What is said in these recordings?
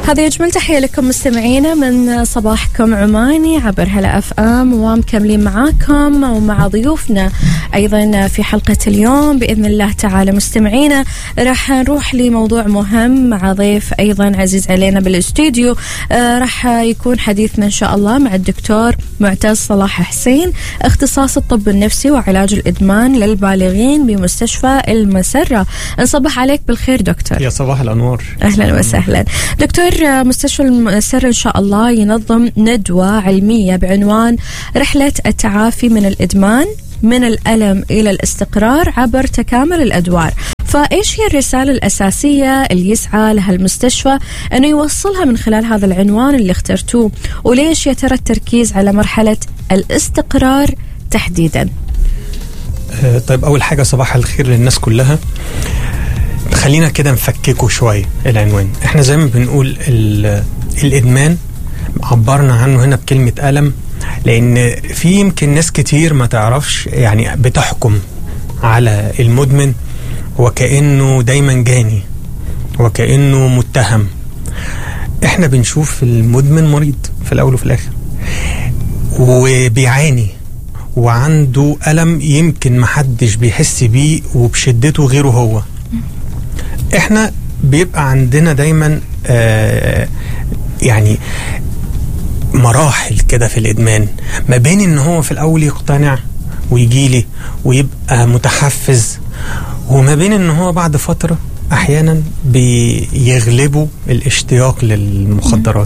هذه أجمل تحية لكم مستمعينا من صباحكم عماني عبر هلا اف ام ومكملين معاكم ومع ضيوفنا أيضا في حلقة اليوم بإذن الله تعالى مستمعينا راح نروح لموضوع مهم مع ضيف أيضا عزيز علينا بالاستوديو آه راح يكون حديثنا إن شاء الله مع الدكتور معتز صلاح حسين اختصاص الطب النفسي وعلاج الإدمان للبالغين بمستشفى المسرة نصبح عليك بالخير دكتور يا صباح الأنوار أهلا وسهلا دكتور مستشفى المسر إن شاء الله ينظم ندوة علمية بعنوان رحلة التعافي من الإدمان من الألم إلى الاستقرار عبر تكامل الأدوار فإيش هي الرسالة الأساسية اللي يسعى لها المستشفى أنه يوصلها من خلال هذا العنوان اللي اخترتوه وليش يا ترى التركيز على مرحلة الاستقرار تحديدا آه، طيب أول حاجة صباح الخير للناس كلها خلينا كده نفككه شوية العنوان احنا زي ما بنقول الإدمان عبرنا عنه هنا بكلمة ألم لأن في يمكن ناس كتير ما تعرفش يعني بتحكم على المدمن وكأنه دايما جاني وكأنه متهم احنا بنشوف المدمن مريض في الأول وفي الآخر وبيعاني وعنده ألم يمكن محدش بيحس بيه وبشدته غيره هو احنا بيبقى عندنا دايما آه يعني مراحل كده في الادمان ما بين ان هو في الاول يقتنع ويجي لي ويبقى متحفز وما بين ان هو بعد فتره احيانا بيغلبوا الاشتياق للمخدرات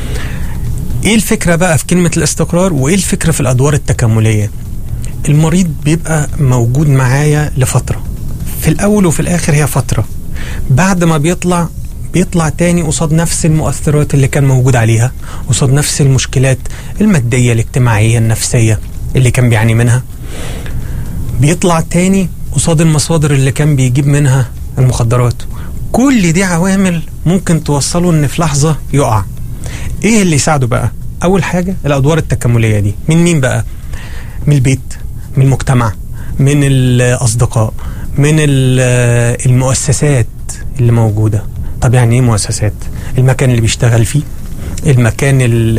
ايه الفكره بقى في كلمه الاستقرار وايه الفكره في الادوار التكامليه المريض بيبقى موجود معايا لفتره في الاول وفي الاخر هي فتره بعد ما بيطلع بيطلع تاني قصاد نفس المؤثرات اللي كان موجود عليها قصاد نفس المشكلات المادية الاجتماعية النفسية اللي كان بيعاني منها بيطلع تاني قصاد المصادر اللي كان بيجيب منها المخدرات كل دي عوامل ممكن توصله ان في لحظة يقع ايه اللي يساعده بقى اول حاجة الادوار التكاملية دي من مين بقى من البيت من المجتمع من الاصدقاء من المؤسسات اللي موجوده طب يعني ايه مؤسسات المكان اللي بيشتغل فيه المكان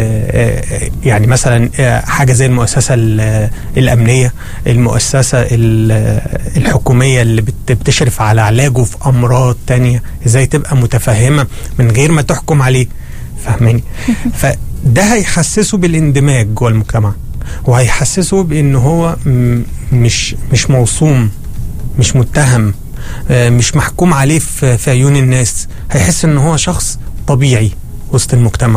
يعني مثلا حاجة زي المؤسسة الأمنية المؤسسة الحكومية اللي بتشرف على علاجه في أمراض تانية إزاي تبقى متفهمة من غير ما تحكم عليه فاهماني فده هيحسسه بالاندماج جوه المجتمع وهيحسسه بأن هو مش مش موصوم مش متهم مش محكوم عليه في عيون الناس هيحس ان هو شخص طبيعي وسط المجتمع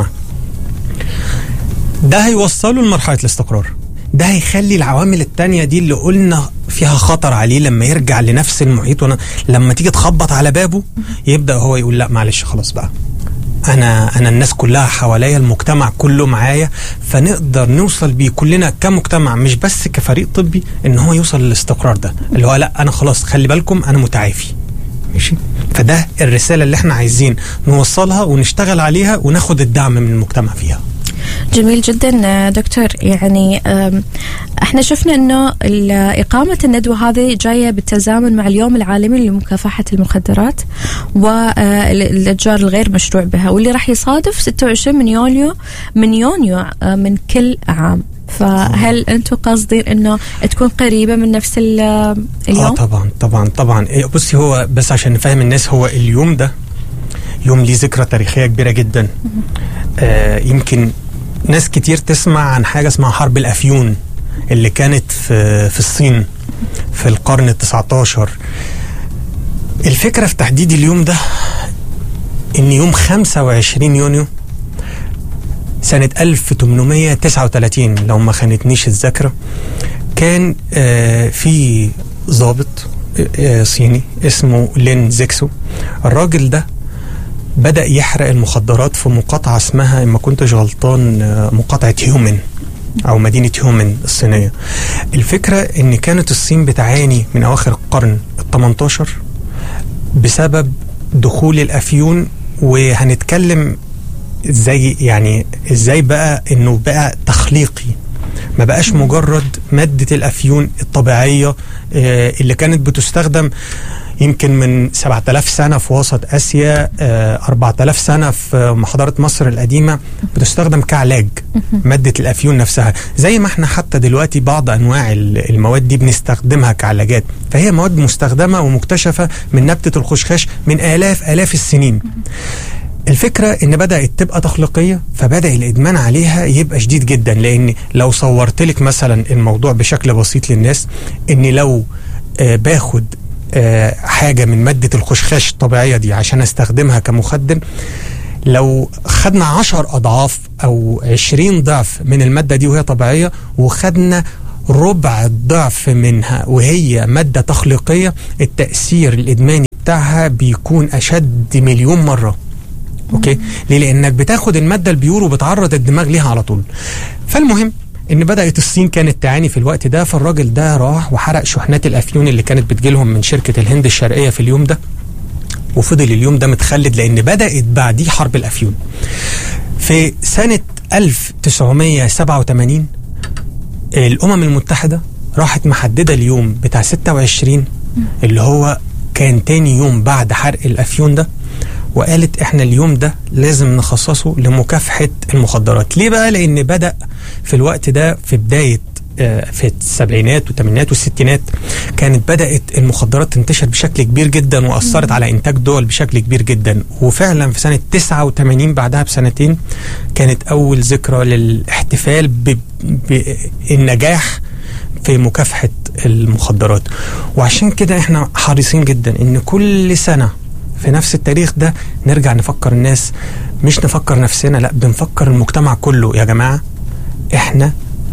ده هيوصله لمرحلة الاستقرار ده هيخلي العوامل التانية دي اللي قلنا فيها خطر عليه لما يرجع لنفس المحيط وانا لما تيجي تخبط على بابه يبدا هو يقول لا معلش خلاص بقى انا انا الناس كلها حواليا المجتمع كله معايا فنقدر نوصل بيه كلنا كمجتمع مش بس كفريق طبي ان هو يوصل للاستقرار ده اللي هو لا انا خلاص خلي بالكم انا متعافي ماشي فده الرساله اللي احنا عايزين نوصلها ونشتغل عليها وناخد الدعم من المجتمع فيها جميل جدا دكتور يعني احنا شفنا انه اقامه الندوه هذه جايه بالتزامن مع اليوم العالمي لمكافحه المخدرات والاتجار الغير مشروع بها واللي راح يصادف 26 من يوليو من يونيو من كل عام فهل انتم قاصدين انه تكون قريبه من نفس اليوم؟ اه طبعا طبعا طبعا بصي هو بس عشان نفهم الناس هو اليوم ده يوم ليه ذكرى تاريخيه كبيره جدا آه يمكن ناس كتير تسمع عن حاجة اسمها حرب الأفيون اللي كانت في, في الصين في القرن ال19 الفكرة في تحديد اليوم ده إن يوم 25 يونيو سنة 1839 لو ما خانتنيش الذاكرة كان آه في ضابط آه صيني اسمه لين زيكسو الراجل ده بدأ يحرق المخدرات في مقاطعة اسمها إن ما كنتش غلطان مقاطعة هيومن أو مدينة هيومن الصينية الفكرة إن كانت الصين بتعاني من أواخر القرن ال 18 بسبب دخول الأفيون وهنتكلم ازاي يعني ازاي بقى انه بقى تخليقي ما بقاش مجرد مادة الأفيون الطبيعية اللي كانت بتستخدم يمكن من 7000 سنة في وسط آسيا آه، 4000 سنة في حضارة مصر القديمة بتستخدم كعلاج مادة الأفيون نفسها زي ما احنا حتى دلوقتي بعض أنواع ال- المواد دي بنستخدمها كعلاجات فهي مواد مستخدمة ومكتشفة من نبتة الخشخاش من آلاف آلاف السنين الفكرة ان بدأت تبقى تخليقية فبدأ الادمان عليها يبقى شديد جدا لان لو صورت لك مثلا الموضوع بشكل بسيط للناس ان لو آه باخد آه حاجة من مادة الخشخاش الطبيعية دي عشان استخدمها كمخدر لو خدنا عشر أضعاف أو عشرين ضعف من المادة دي وهي طبيعية وخدنا ربع الضعف منها وهي مادة تخليقية التأثير الإدماني بتاعها بيكون أشد مليون مرة اوكي ليه لانك بتاخد الماده البيور وبتعرض الدماغ ليها على طول فالمهم ان بدات الصين كانت تعاني في الوقت ده فالراجل ده راح وحرق شحنات الافيون اللي كانت بتجيلهم من شركه الهند الشرقيه في اليوم ده وفضل اليوم ده متخلد لان بدات بعديه حرب الافيون في سنه 1987 الامم المتحده راحت محدده اليوم بتاع 26 اللي هو كان تاني يوم بعد حرق الافيون ده وقالت احنا اليوم ده لازم نخصصه لمكافحه المخدرات ليه بقى لان بدا في الوقت ده في بدايه آه، في السبعينات والثمانينات والستينات كانت بدات المخدرات تنتشر بشكل كبير جدا واثرت على انتاج دول بشكل كبير جدا وفعلا في سنه 89 بعدها بسنتين كانت اول ذكرى للاحتفال ب- بالنجاح في مكافحه المخدرات وعشان كده احنا حريصين جدا ان كل سنه في نفس التاريخ ده نرجع نفكر الناس مش نفكر نفسنا لا بنفكر المجتمع كله يا جماعه احنا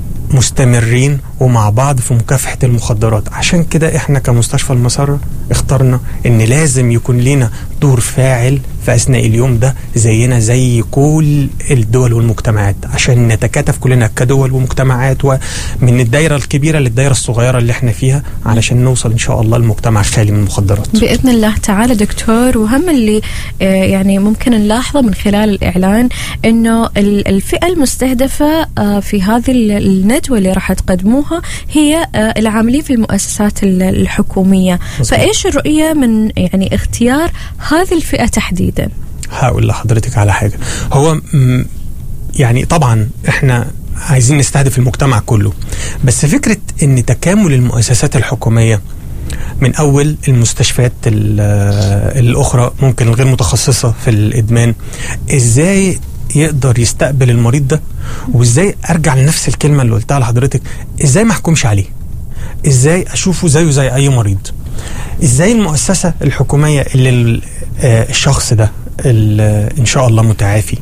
مستمرين ومع بعض في مكافحة المخدرات عشان كده احنا كمستشفى المسرة اخترنا ان لازم يكون لنا دور فاعل في اثناء اليوم ده زينا زي كل الدول والمجتمعات عشان نتكاتف كلنا كدول ومجتمعات ومن الدايرة الكبيرة للدايرة الصغيرة اللي احنا فيها علشان نوصل ان شاء الله لمجتمع خالي من المخدرات باذن الله تعالى دكتور وهم اللي آه، يعني ممكن نلاحظه من خلال الاعلان انه ال- الفئه المستهدفه آه، في هذه ال- الندوه اللي راح تقدموها هي آه، العاملين في المؤسسات ال- الحكوميه مظبوط. فايش الرؤيه من يعني اختيار هذه الفئه تحديدا هقول لحضرتك على حاجة هو م- يعني طبعا احنا عايزين نستهدف المجتمع كله بس فكرة ان تكامل المؤسسات الحكومية من اول المستشفيات ال- الاخرى ممكن الغير متخصصة في الادمان ازاي يقدر يستقبل المريض ده وازاي ارجع لنفس الكلمة اللي قلتها لحضرتك ازاي ما احكمش عليه ازاي اشوفه زيه زي اي مريض ازاي المؤسسه الحكوميه اللي ال- آه، الشخص ده ال- ان شاء الله متعافي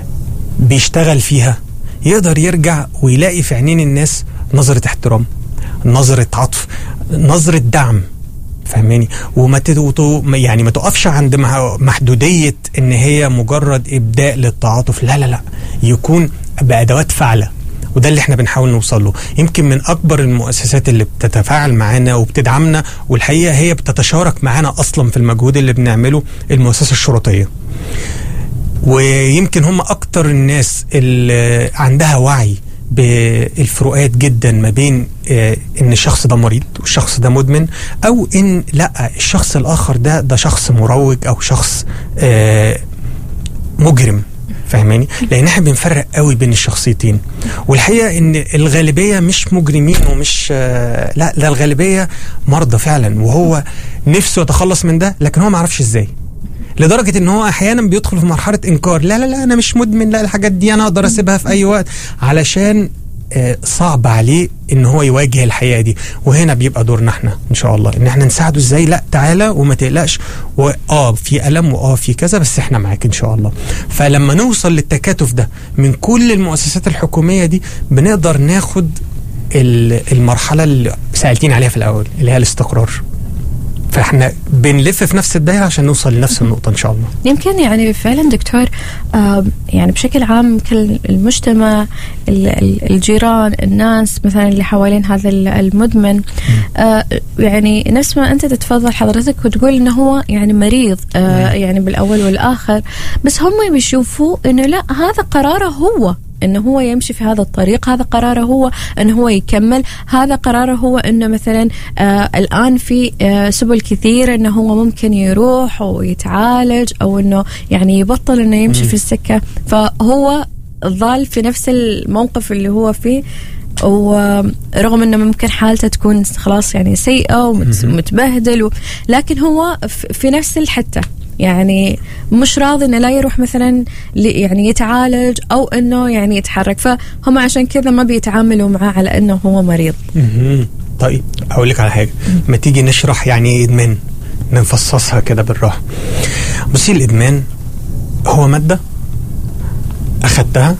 بيشتغل فيها يقدر يرجع ويلاقي في عينين الناس نظره احترام نظره عطف نظره دعم فاهماني وما تدو يعني ما تقفش عند مع- محدوديه ان هي مجرد ابداء للتعاطف لا لا لا يكون بادوات فعاله وده اللي احنا بنحاول نوصل له يمكن من اكبر المؤسسات اللي بتتفاعل معانا وبتدعمنا والحقيقه هي بتتشارك معانا اصلا في المجهود اللي بنعمله المؤسسه الشرطيه ويمكن هم اكتر الناس اللي عندها وعي بالفروقات جدا ما بين آه، ان الشخص ده مريض والشخص ده مدمن او ان لا الشخص الاخر ده ده شخص مروج او شخص آه، مجرم فاهماني لان احنا بنفرق قوي بين الشخصيتين والحقيقه ان الغالبيه مش مجرمين ومش آه، لا ده الغالبيه مرضى فعلا وهو نفسه يتخلص من ده لكن هو ما عرفش ازاي لدرجه ان هو احيانا بيدخل في مرحله انكار لا لا لا انا مش مدمن لا الحاجات دي انا اقدر اسيبها في اي وقت علشان آه، صعب عليه ان هو يواجه الحقيقه دي وهنا بيبقى دورنا احنا ان شاء الله ان احنا نساعده ازاي لا تعالى وما تقلقش واه في الم واه في كذا بس احنا معاك ان شاء الله فلما نوصل للتكاتف ده من كل المؤسسات الحكوميه دي بنقدر ناخد ال- المرحله اللي سالتين عليها في الاول اللي هي الاستقرار فاحنا بنلف في نفس الدايره عشان نوصل لنفس النقطه ان شاء الله يمكن يعني فعلا دكتور آه، يعني بشكل عام كل المجتمع ال- ال- الجيران الناس مثلا اللي حوالين هذا ال- المدمن آه، يعني نفس ما انت تتفضل حضرتك وتقول انه هو يعني مريض آه، يعني بالاول والاخر بس هم بيشوفوا انه لا هذا قراره هو انه هو يمشي في هذا الطريق هذا قراره هو انه هو يكمل هذا قراره هو انه مثلا آه الان في آه سبل كثيره انه هو ممكن يروح ويتعالج او انه يعني يبطل انه يمشي مم. في السكه فهو ظل في نفس الموقف اللي هو فيه ورغم انه ممكن حالته تكون خلاص يعني سيئه مهم. ومتبهدل و... لكن هو ف- في نفس الحته يعني مش راضي انه لا يروح مثلا ل- يعني يتعالج او انه يعني يتحرك فهم عشان كذا ما بيتعاملوا معاه على انه هو مريض مهم. طيب اقول لك على حاجه ما تيجي نشرح يعني ايه ادمان نفصصها كده بالراحه بصي الادمان هو ماده اخدتها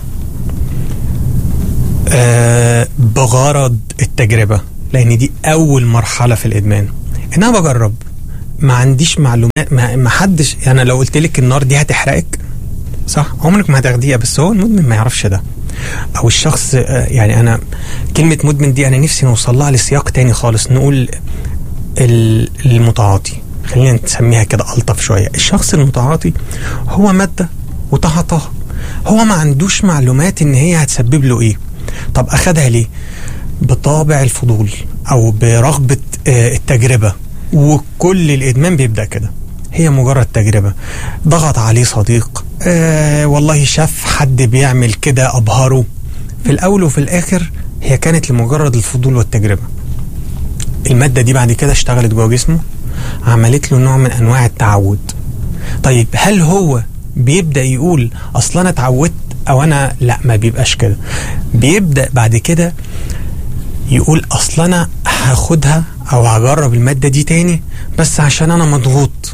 آه بغرض التجربه لان دي اول مرحله في الادمان ان انا بجرب ما عنديش معلومات ما, ما حدش يعني لو قلت لك النار دي هتحرقك صح عمرك ما هتاخديها بس هو المدمن ما يعرفش ده او الشخص آه، يعني انا كلمه مدمن دي انا نفسي نوصل لها لسياق تاني خالص نقول ال- المتعاطي خلينا نسميها كده الطف شويه الشخص المتعاطي هو ماده وتعاطاها هو ما عندوش معلومات ان هي هتسبب له ايه طب اخدها ليه بطابع الفضول او برغبه آه، التجربه وكل الادمان بيبدا كده هي مجرد تجربه ضغط عليه صديق آه والله شاف حد بيعمل كده ابهره في الاول وفي الاخر هي كانت لمجرد الفضول والتجربه الماده دي بعد كده اشتغلت جوه جسمه عملت له نوع من انواع التعود طيب هل هو بيبدا يقول اصل انا اتعودت او انا لا ما بيبقاش كده بيبدا بعد كده يقول اصل انا هاخدها او هجرب الماده دي تاني بس عشان انا مضغوط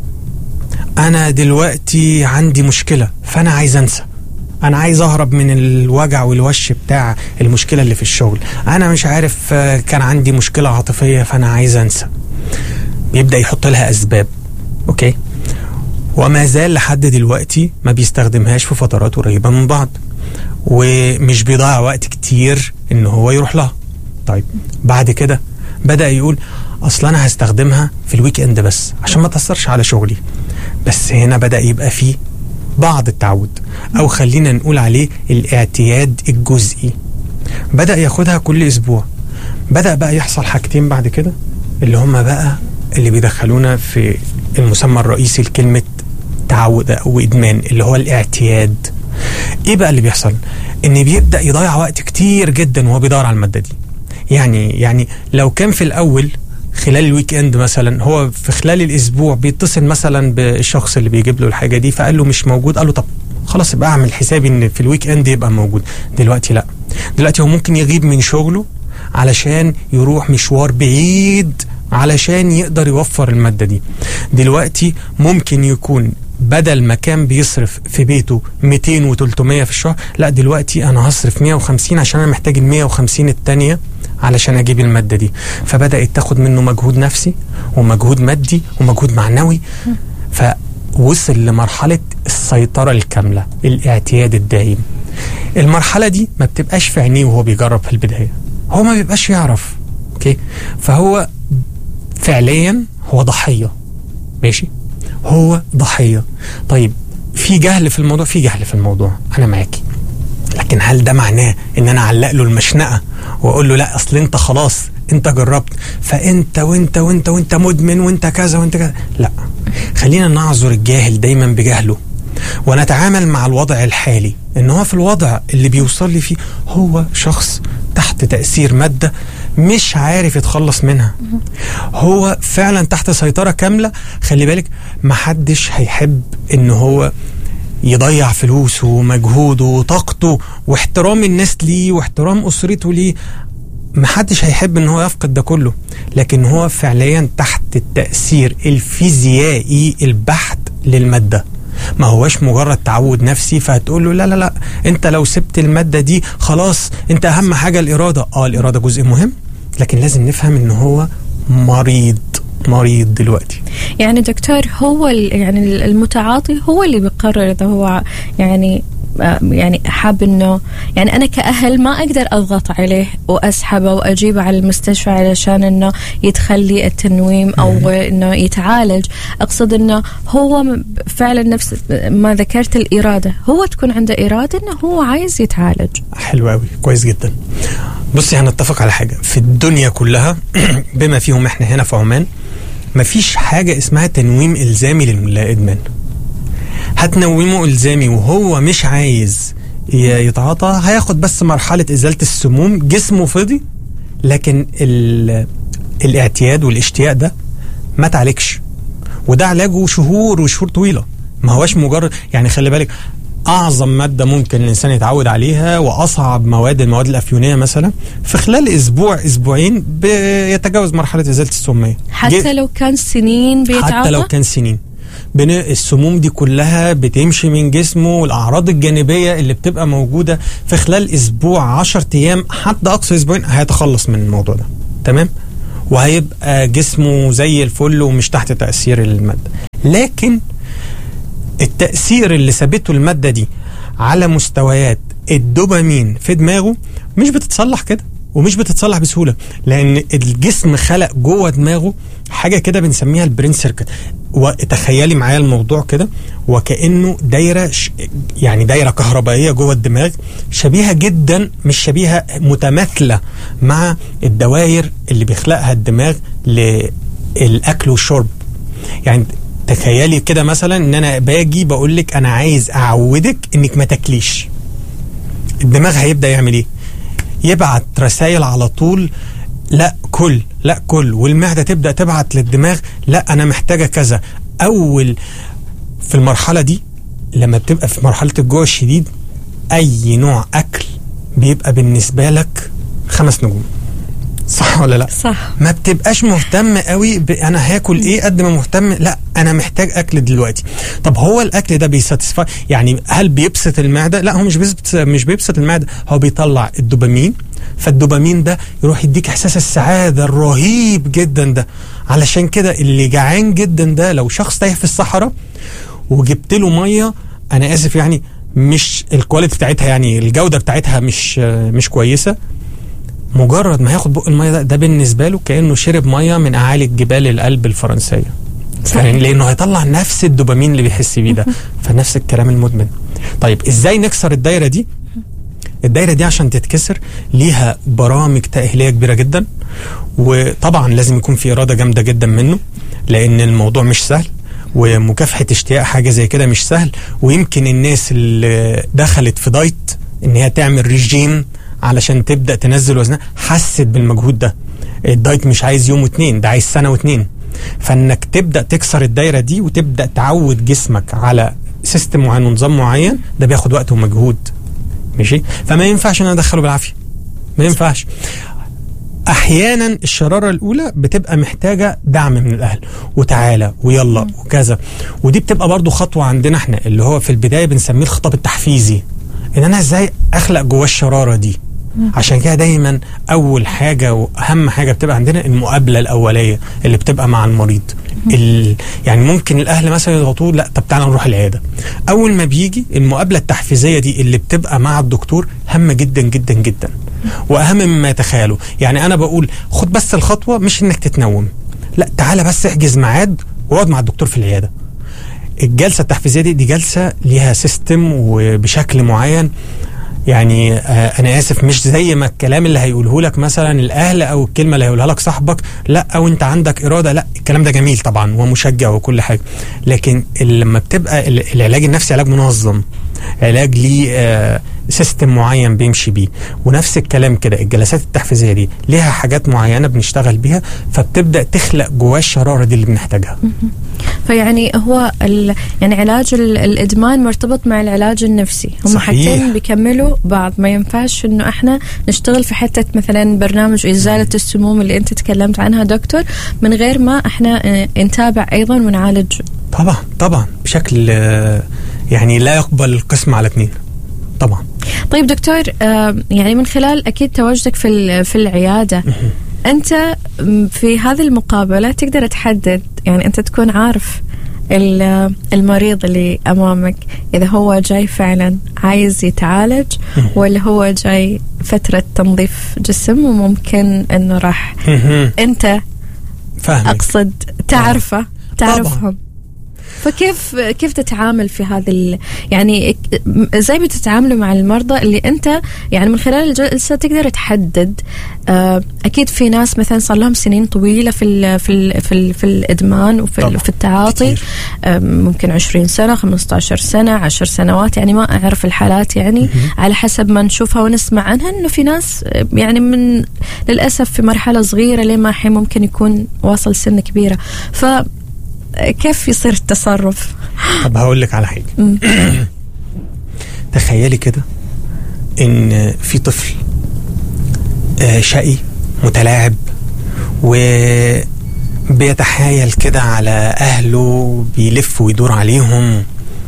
انا دلوقتي عندي مشكله فانا عايز انسى انا عايز اهرب من الوجع والوش بتاع المشكله اللي في الشغل انا مش عارف آه، كان عندي مشكله عاطفيه فانا عايز انسى بيبدا يحط لها اسباب اوكي وما زال لحد دلوقتي ما بيستخدمهاش في فترات قريبه من بعض ومش بيضيع وقت كتير ان هو يروح لها طيب بعد كده بدا يقول اصل انا هستخدمها في الويك اند بس عشان ما تاثرش على شغلي بس هنا بدا يبقى فيه بعض التعود او خلينا نقول عليه الاعتياد الجزئي بدا ياخدها كل اسبوع بدا بقى يحصل حاجتين بعد كده اللي هم بقى اللي بيدخلونا في المسمى الرئيسي لكلمه تعود او ادمان اللي هو الاعتياد ايه بقى اللي بيحصل ان بيبدا يضيع وقت كتير جدا وهو بيدور على الماده دي يعني يعني لو كان في الاول خلال الويك اند مثلا هو في خلال الاسبوع بيتصل مثلا بالشخص اللي بيجيب له الحاجه دي فقال له مش موجود قال له طب خلاص يبقى اعمل حسابي ان في الويك اند يبقى موجود دلوقتي لا دلوقتي هو ممكن يغيب من شغله علشان يروح مشوار بعيد علشان يقدر يوفر الماده دي دلوقتي ممكن يكون بدل ما كان بيصرف في بيته 200 و300 في الشهر لا دلوقتي انا هصرف 150 عشان انا محتاج ال 150 التانية علشان اجيب الماده دي فبدات تاخد منه مجهود نفسي ومجهود مادي ومجهود معنوي فوصل لمرحله السيطره الكامله الاعتياد الدائم المرحله دي ما بتبقاش في عينيه وهو بيجرب في البدايه هو ما بيبقاش يعرف اوكي فهو فعليا هو ضحيه ماشي هو ضحيه طيب في جهل في الموضوع في جهل في الموضوع انا معاكي لكن هل ده معناه ان انا اعلق له المشنقه واقول له لا اصل انت خلاص انت جربت فانت وانت وانت وانت مدمن وانت كذا وانت كذا لا خلينا نعذر الجاهل دايما بجهله ونتعامل مع الوضع الحالي ان هو في الوضع اللي بيوصل لي فيه هو شخص تحت تاثير ماده مش عارف يتخلص منها هو فعلا تحت سيطره كامله خلي بالك محدش هيحب ان هو يضيع فلوسه ومجهوده وطاقته واحترام الناس ليه واحترام اسرته ليه محدش هيحب ان هو يفقد ده كله لكن هو فعليا تحت التأثير الفيزيائي البحت للمادة ما هوش مجرد تعود نفسي فهتقول له لا لا لا انت لو سبت المادة دي خلاص انت اهم حاجة الارادة اه الارادة جزء مهم لكن لازم نفهم ان هو مريض مريض دلوقتي يعني دكتور هو ال- يعني المتعاطي هو اللي بيقرر اذا هو يعني آه، يعني حاب انه يعني انا كاهل ما اقدر اضغط عليه واسحبه واجيبه على المستشفى علشان انه يدخل لي التنويم او انه يتعالج اقصد انه هو م- فعلا نفس ما ذكرت الاراده هو تكون عنده اراده انه هو عايز يتعالج حلو قوي كويس جدا بصي هنتفق على حاجه في الدنيا كلها بما فيهم احنا هنا في عمان مفيش حاجه اسمها تنويم الزامي للادمان هتنومه الزامي وهو مش عايز ي- يتعاطى هياخد بس مرحله ازاله السموم جسمه فضي لكن ال... الاعتياد والاشتياق ده ما تعالجش وده علاجه شهور وشهور طويله ما هواش مجرد يعني خلي بالك اعظم ماده ممكن الانسان يتعود عليها واصعب مواد المواد الافيونيه مثلا في خلال اسبوع اسبوعين بيتجاوز مرحله ازاله السميه حتى لو كان سنين بيتعاطى حتى لو كان سنين بن السموم دي كلها بتمشي من جسمه والاعراض الجانبيه اللي بتبقى موجوده في خلال اسبوع 10 ايام حتى اقصى اسبوعين هيتخلص من الموضوع ده تمام وهيبقى جسمه زي الفل ومش تحت تاثير الماده لكن التاثير اللي سابته الماده دي على مستويات الدوبامين في دماغه مش بتتصلح كده ومش بتتصلح بسهوله لان الجسم خلق جوه دماغه حاجه كده بنسميها البرين سيركت وتخيلي معايا الموضوع كده وكانه دايره ش... يعني دايره كهربائيه جوه الدماغ شبيهه جدا مش شبيهه متماثله مع الدوائر اللي بيخلقها الدماغ للاكل والشرب يعني تخيلي كده مثلا ان انا باجي بقول لك انا عايز اعودك انك ما تاكليش الدماغ هيبدا يعمل ايه يبعت رسائل على طول لا كل لا كل والمعده تبدا تبعت للدماغ لا انا محتاجه كذا اول في المرحله دي لما بتبقى في مرحله الجوع الشديد اي نوع اكل بيبقى بالنسبه لك خمس نجوم صح ولا لا صح ما بتبقاش مهتم قوي ب... انا هاكل ايه قد ما مهتم لا انا محتاج اكل دلوقتي طب هو الاكل ده بيساتسفاي يعني هل بيبسط المعده لا هو مش بيبسط مش بيبسط المعده هو بيطلع الدوبامين فالدوبامين ده يروح يديك احساس السعاده الرهيب جدا ده علشان كده اللي جعان جدا ده لو شخص تايه في الصحراء وجبت له ميه انا اسف يعني مش الكواليتي بتاعتها يعني الجوده بتاعتها مش مش كويسه مجرد ما هياخد بق الميه ده ده بالنسبه له كانه شرب ميه من اعالي الجبال القلب الفرنسيه فاهم لانه هيطلع نفس الدوبامين اللي بيحس بيه ده فنفس الكلام المدمن طيب ازاي نكسر الدايره دي الدايره دي عشان تتكسر ليها برامج تاهيليه كبيره جدا وطبعا لازم يكون في اراده جامده جدا منه لان الموضوع مش سهل ومكافحه اشتياق حاجه زي كده مش سهل ويمكن الناس اللي دخلت في دايت ان هي تعمل ريجيم علشان تبدا تنزل وزنها حست بالمجهود ده الدايت مش عايز يوم واتنين ده عايز سنه واتنين فانك تبدا تكسر الدايره دي وتبدا تعود جسمك على سيستم معين ونظام معين ده بياخد وقت ومجهود ماشي فما ينفعش ان انا ادخله بالعافيه ما ينفعش احيانا الشراره الاولى بتبقى محتاجه دعم من الاهل وتعالى ويلا وكذا ودي بتبقى برضو خطوه عندنا احنا اللي هو في البدايه بنسميه الخطاب التحفيزي ان انا ازاي اخلق جواه الشراره دي عشان كده دايما اول حاجه واهم حاجه بتبقى عندنا المقابله الاوليه اللي بتبقى مع المريض ال... يعني ممكن الاهل مثلا يضغطوه لا طب تعالى نروح العياده اول ما بيجي المقابله التحفيزيه دي اللي بتبقى مع الدكتور هامه جدا جدا جدا واهم مما يتخيلوا يعني انا بقول خد بس الخطوه مش انك تتنوم لا تعالى بس احجز ميعاد واقعد مع الدكتور في العياده الجلسه التحفيزيه دي دي جلسه ليها سيستم وبشكل معين يعني آه انا اسف مش زي ما الكلام اللي هيقوله لك مثلا الاهل او الكلمه اللي هيقولها لك صاحبك لا او انت عندك اراده لا الكلام ده جميل طبعا ومشجع وكل حاجه لكن لما بتبقى العلاج النفسي علاج منظم علاج ليه آه سيستم معين بيمشي بيه ونفس الكلام كده الجلسات التحفيزيه دي ليها حاجات معينه بنشتغل بيها فبتبدا تخلق جواه الشراره دي اللي بنحتاجها فيعني هو يعني علاج الادمان مرتبط مع العلاج النفسي هم صحيح. حاجتين بيكملوا بعض ما ينفعش انه احنا نشتغل في حته مثلا برنامج ازاله السموم اللي انت تكلمت عنها دكتور من غير ما احنا نتابع ايضا ونعالج طبعا طبعا بشكل يعني لا يقبل القسم على اثنين طبعا طيب دكتور يعني من خلال اكيد تواجدك في في العياده انت في هذه المقابله تقدر تحدد يعني انت تكون عارف ال- المريض اللي امامك اذا هو جاي فعلا عايز يتعالج ولا هو جاي فتره تنظيف جسم وممكن انه راح مهم. انت فاهمك اقصد تعرفه تعرفهم طبعاً. فكيف كيف تتعامل في هذه ال- يعني زي ما تتعاملوا مع المرضى اللي انت يعني من خلال الجلسه تقدر تحدد آه، اكيد في ناس مثلا صار لهم سنين طويله في ال في ال في, ال في الادمان وفي طبعاً. ال في التعاطي كتير. آه، ممكن 20 سنه 15 سنه 10 سنوات يعني ما اعرف الحالات يعني على حسب ما نشوفها ونسمع عنها انه في ناس آه، يعني من للاسف في مرحله صغيره لين ما الحين ممكن يكون واصل سن كبيره ف كيف يصير التصرف؟ طب هقول لك على حاجه مم. تخيلي كده ان في طفل آه، شقي متلاعب وبيتحايل كده على اهله بيلف ويدور عليهم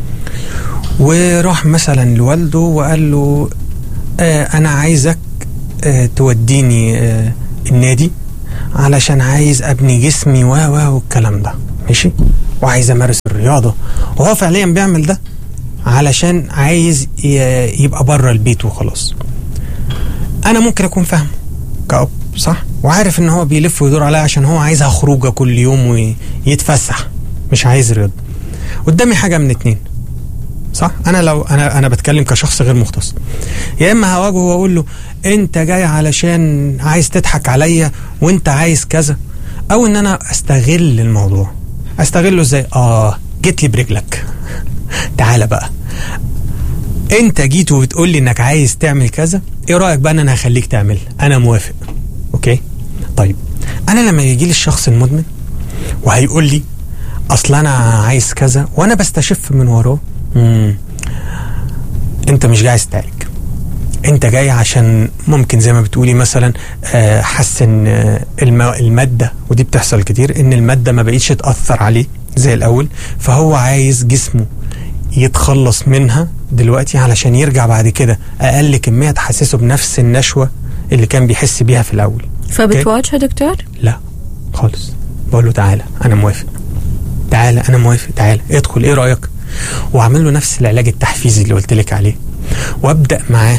وراح مثلا لوالده وقال له آه، انا عايزك آه، توديني آه، النادي علشان عايز ابني جسمي و و والكلام ده ماشي وعايز امارس الرياضه وهو فعليا بيعمل ده علشان عايز ي- يبقى بره البيت وخلاص انا ممكن اكون فاهمه كأب صح وعارف ان هو بيلف ويدور عليا عشان هو عايزها خروجه كل يوم ويتفسح مش عايز رياضه قدامي حاجه من اتنين صح انا لو انا انا بتكلم كشخص غير مختص يا اما هواجهه واقول له انت جاي علشان عايز تضحك عليا وانت عايز كذا او ان انا استغل الموضوع استغله ازاي اه جيت لي برجلك تعالى بقى انت جيت وبتقول لي انك عايز تعمل كذا ايه رايك بقى ان انا هخليك تعمل انا موافق اوكي طيب انا لما يجي لي الشخص المدمن وهيقول لي اصل انا عايز كذا وانا بستشف من وراه مم. انت مش جاي عايز تعالج انت جاي عشان ممكن زي ما بتقولي مثلا آه، حسن آه، الم- الماده ودي بتحصل كتير ان الماده ما بقتش تاثر عليه زي الاول فهو عايز جسمه يتخلص منها دلوقتي علشان يرجع بعد كده اقل كميه تحسسه بنفس النشوه اللي كان بيحس بيها في الاول فبتواجهه دكتور؟ لا خالص بقول له تعالى انا موافق تعالى انا موافق تعالى ادخل ايه رايك واعمل له نفس العلاج التحفيزي اللي قلت لك عليه وابدا معاه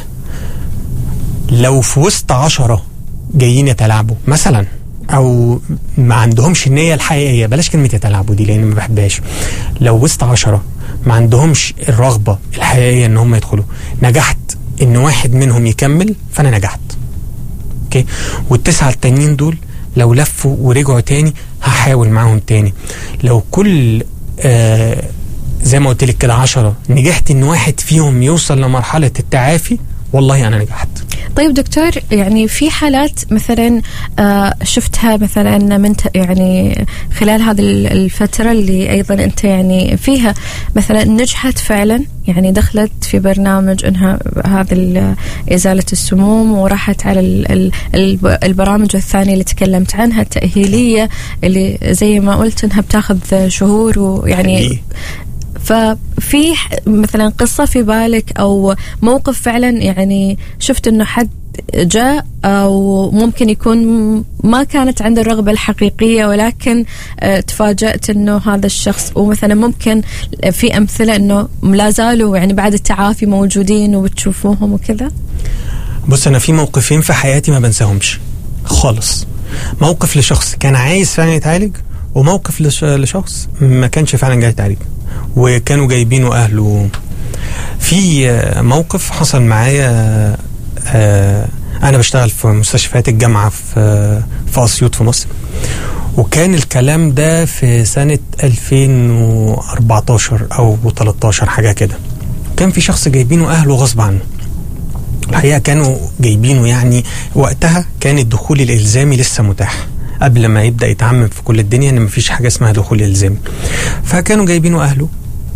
لو في وسط عشرة جايين يتلاعبوا مثلا او ما عندهمش النية الحقيقية بلاش كلمة يتلاعبوا دي لان ما بحبهاش لو وسط عشرة ما عندهمش الرغبة الحقيقية ان هم يدخلوا نجحت ان واحد منهم يكمل فانا نجحت اوكي والتسعة التانيين دول لو لفوا ورجعوا تاني هحاول معاهم تاني لو كل آه زي ما قلت لك كده عشرة نجحت ان واحد فيهم يوصل لمرحلة التعافي والله انا نجحت طيب دكتور يعني في حالات مثلا آه، شفتها مثلا من ت- يعني خلال هذه ال- الفترة اللي أيضا أنت يعني فيها مثلا نجحت فعلا يعني دخلت في برنامج انها هذا ال- ازاله السموم وراحت على ال- ال- الب- البرامج الثانيه اللي تكلمت عنها التاهيليه اللي زي ما قلت انها بتاخذ شهور ويعني حقيقي. ففي ح- مثلا قصة في بالك أو موقف فعلا يعني شفت أنه حد جاء أو ممكن يكون ما كانت عنده الرغبة الحقيقية ولكن آه، تفاجأت أنه هذا الشخص ومثلا ممكن في أمثلة أنه لا زالوا يعني بعد التعافي موجودين وبتشوفوهم وكذا بص انا في موقفين في حياتي ما بنساهمش خالص موقف لشخص كان عايز فعلا يتعالج وموقف لش- لشخص ما كانش فعلا جاي يتعالج وكانوا جايبينه اهله في آه، موقف حصل معايا آه، انا بشتغل في مستشفيات الجامعه في آه، في اسيوط في مصر وكان الكلام ده في سنه 2014 او 13 حاجه كده كان في شخص جايبينه اهله غصب عنه الحقيقه كانوا جايبينه يعني وقتها كان الدخول الالزامي لسه متاح قبل ما يبدا يتعمم في كل الدنيا ان مفيش حاجه اسمها دخول الزامي فكانوا جايبينه اهله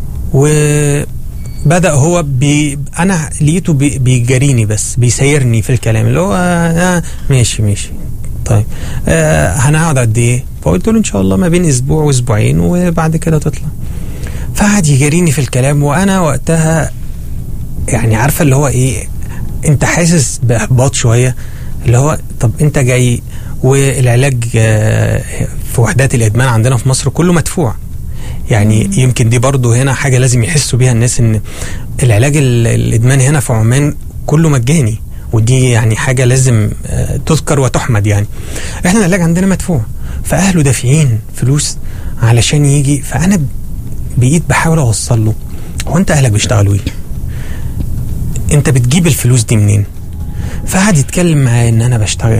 وبدا هو بي انا لقيته بي بيجاريني بس بيسيرني في الكلام اللي هو آه ماشي ماشي طيب آه هنقعد قد ايه فقلت له ان شاء الله ما بين اسبوع واسبوعين وبعد كده تطلع فقعد يجاريني في الكلام وانا وقتها يعني عارفه اللي هو ايه انت حاسس باحباط شويه اللي هو طب انت جاي والعلاج آه، في وحدات الادمان عندنا في مصر كله مدفوع يعني يمكن دي برضو هنا حاجه لازم يحسوا بيها الناس ان العلاج ال- الادمان هنا في عمان كله مجاني ودي يعني حاجه لازم آه، تذكر وتحمد يعني احنا العلاج عندنا مدفوع فاهله دافعين فلوس علشان يجي فانا بايد بحاول اوصل له هو انت اهلك بيشتغلوا ايه انت بتجيب الفلوس دي منين فقعد يتكلم معايا ان انا بشتغل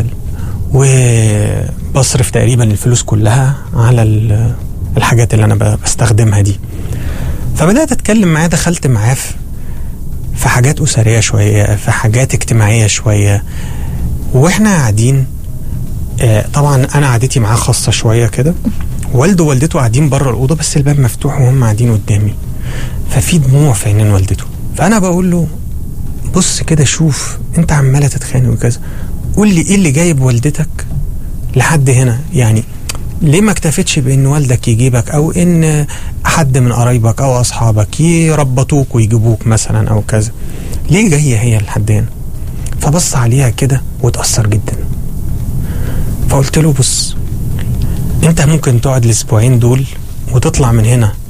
وبصرف تقريبا الفلوس كلها على ال- الحاجات اللي انا ب- بستخدمها دي فبدات اتكلم معاه دخلت معاه في في حاجات اسريه شويه في حاجات اجتماعيه شويه واحنا قاعدين آه، طبعا انا قعدتي معاه خاصه شويه كده والده ووالدته قاعدين بره الاوضه بس الباب مفتوح وهم قاعدين قدامي ففي دموع في عينين والدته فانا بقول له بص كده شوف انت عماله تتخانق وكذا قول لي ايه اللي جايب والدتك لحد هنا يعني ليه ما اكتفتش بان والدك يجيبك او ان حد من قرايبك او اصحابك يربطوك ويجيبوك مثلا او كذا ليه جايه هي لحد هنا فبص عليها كده واتاثر جدا فقلت له بص انت ممكن تقعد الاسبوعين دول وتطلع من هنا